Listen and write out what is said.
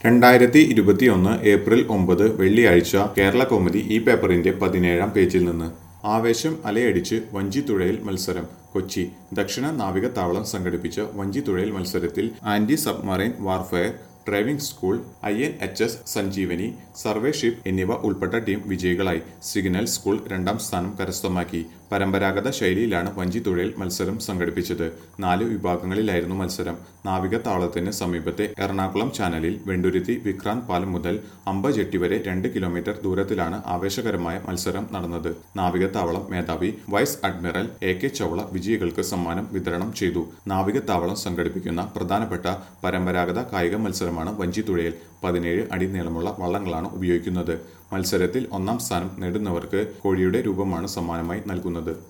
രണ്ടായിരത്തി ഇരുപത്തിയൊന്ന് ഏപ്രിൽ ഒമ്പത് വെള്ളിയാഴ്ച കേരള കൗമുദി ഈ പേപ്പറിന്റെ പതിനേഴാം പേജിൽ നിന്ന് ആവേശം അലയടിച്ച് വഞ്ചിത്തുഴയിൽ മത്സരം കൊച്ചി ദക്ഷിണ നാവിക താവളം സംഘടിപ്പിച്ച വഞ്ചിത്തുഴയിൽ മത്സരത്തിൽ anti submarine warfare driving school I N H S Sanjivani survey ship എന്നിവ ഉൾപ്പെട്ട ടീം വിജയികളായി സിഗ്നൽ സ്കൂൾ രണ്ടാം സ്ഥാനം കരസ്ഥമാക്കി പരമ്പരാഗത ശൈലിയിലാണ് വഞ്ചിത്തുഴയിൽ മത്സരം സംഘടിപ്പിച്ചത് നാല് വിഭാഗങ്ങളിലായിരുന്നു മത്സരം നാവിക താവളത്തിന് സമീപത്തെ എറണാകുളം ചാനലിൽ വെണ്ടുരുത്തി വിക്രാന്ത് പാലം മുതൽ അമ്പജെട്ടി വരെ രണ്ട് കിലോമീറ്റർ ദൂരത്തിലാണ് ആവേശകരമായ മത്സരം നടന്നത് നാവിക താവളം മേധാവി vice admiral A K Chawla വിജയികൾക്ക് സമ്മാനം വിതരണം ചെയ്തു നാവിക താവളം സംഘടിപ്പിക്കുന്ന പ്രധാനപ്പെട്ട പരമ്പരാഗത കായിക മത്സരമാണ് വഞ്ചിത്തുഴയിൽ പതിനേഴ് അടി നീളമുള്ള വള്ളങ്ങളാണ് ഉപയോഗിക്കുന്നത് മത്സരത്തിൽ ഒന്നാം സ്ഥാനം നേടുന്നവർക്ക് കോഴിയുടെ രൂപമാണ് സമ്മാനമായി നൽകുന്നത്